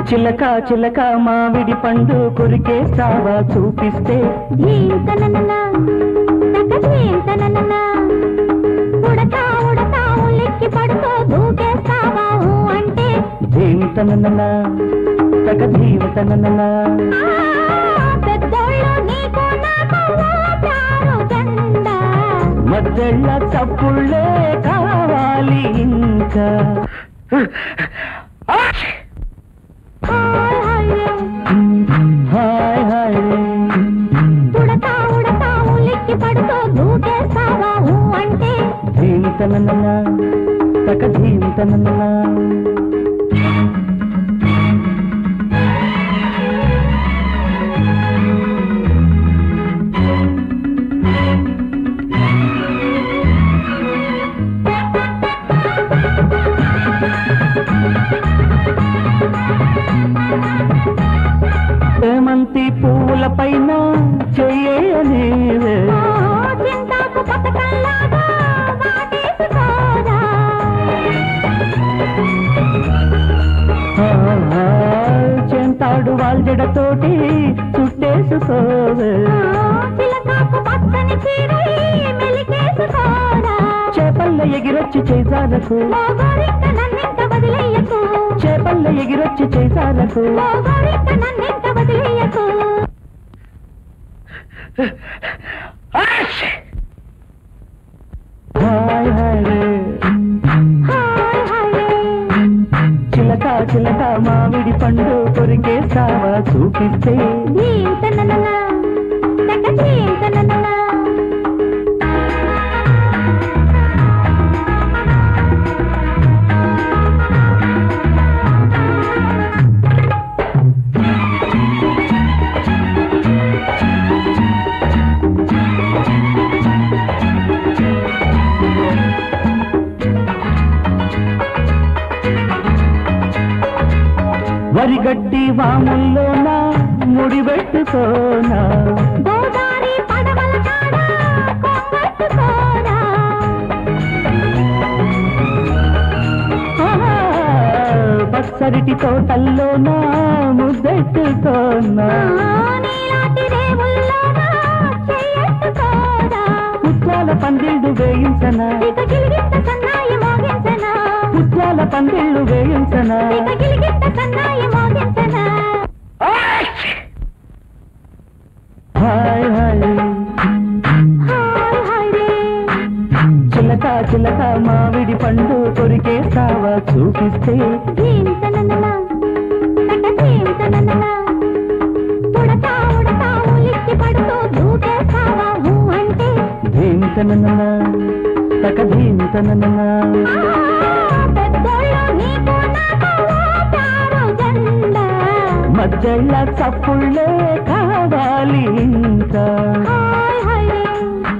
చిలక చిలక మామిడి పండు కొరికేస్తావా చూపిస్తే ధీంతనననా, తక ధీంతనననా. ఉడతా ఉడతా ఉలిక్కి పడుతూ దూకేస్తావా ఊ అంటే ధీంతనననా తక ధీమతనననా ఆ, పెద్దోళ్ళు నీకు నాకు ఓటారు జెండా. మద్దెళ్ళ చప్పుళ్ళే కావాలి ఇంకా హాయ్ హాయ్ రే. హాయ్ హాయ్ రే. ఉడతా ఉడతా ఉలిక్కి పడుతూ దూకేస్తావా ఊ అంటే ధీంతనననా తక ధీమతనననా చేమంతి పువ్వుల పైన చెయ్యనేవే ఓ, చింతాకు పథకంలాగా వాటేసుకోరా. చెంతాడు వాల్జడతోటి చుట్టేసుకోవే ఓ, చిలకాకు పచ్చని చీరై మెలికేసుకోరా. చేపల్ల ఎగిరొచ్చి చేజాలకు మోగోరింక నన్నింక వదిలేయకు. చేపల్ల ఎగిరొచ్చి చేజాలకు మోగోరింక నన్నింక వదిలేయకు. హాయ్ హాయ్ రే. హాయ్ హాయ్ రే. చిలక చిలక మామిడి పండు కొరికేస్తావా చూపిస్తే ధీంతనననా, తక ధీంతనననా. వరిగడ్డి వాముల్లోన ముడిపెట్టుకోనా గోదారి పడవల కాడ కొంగట్టుకోరా. ఆహా, పచ్చరిటి తోటల్లోన ముద్దెట్టుకోనా ఆ, నీలాటి రేవుల్లోన చెయ్యట్టుకోరా. పుట్టాల పందిళ్ళు వేయించనా ఇక గిలిగిట్ట సన్నాయి మోగించనా. పుట్టాల పందిళ్ళు వేయించనా ఇక గిలిగిట్ట సన్నాయి మోగించనా. హాయ్ హాయ్ హాయ్ హాయ్ రే. చిలక చిలక మామిడి పండు కొరికేస్తావా చూపిస్తే ధీంతనననా, తక ధీంతనననా. ఉడతా ఉడతా ఉలిక్కి పడుతూ దూకేస్తావా ఊ అంటే ధీంతననా తక ధీంతననా పెద్దోళ్ళు నీకు నాకు ఓటారు జెండా. మధ్యళ్ళ చప్పుళ్ళే కావాలి ఇంకా హాయ్ హాయ్ రే.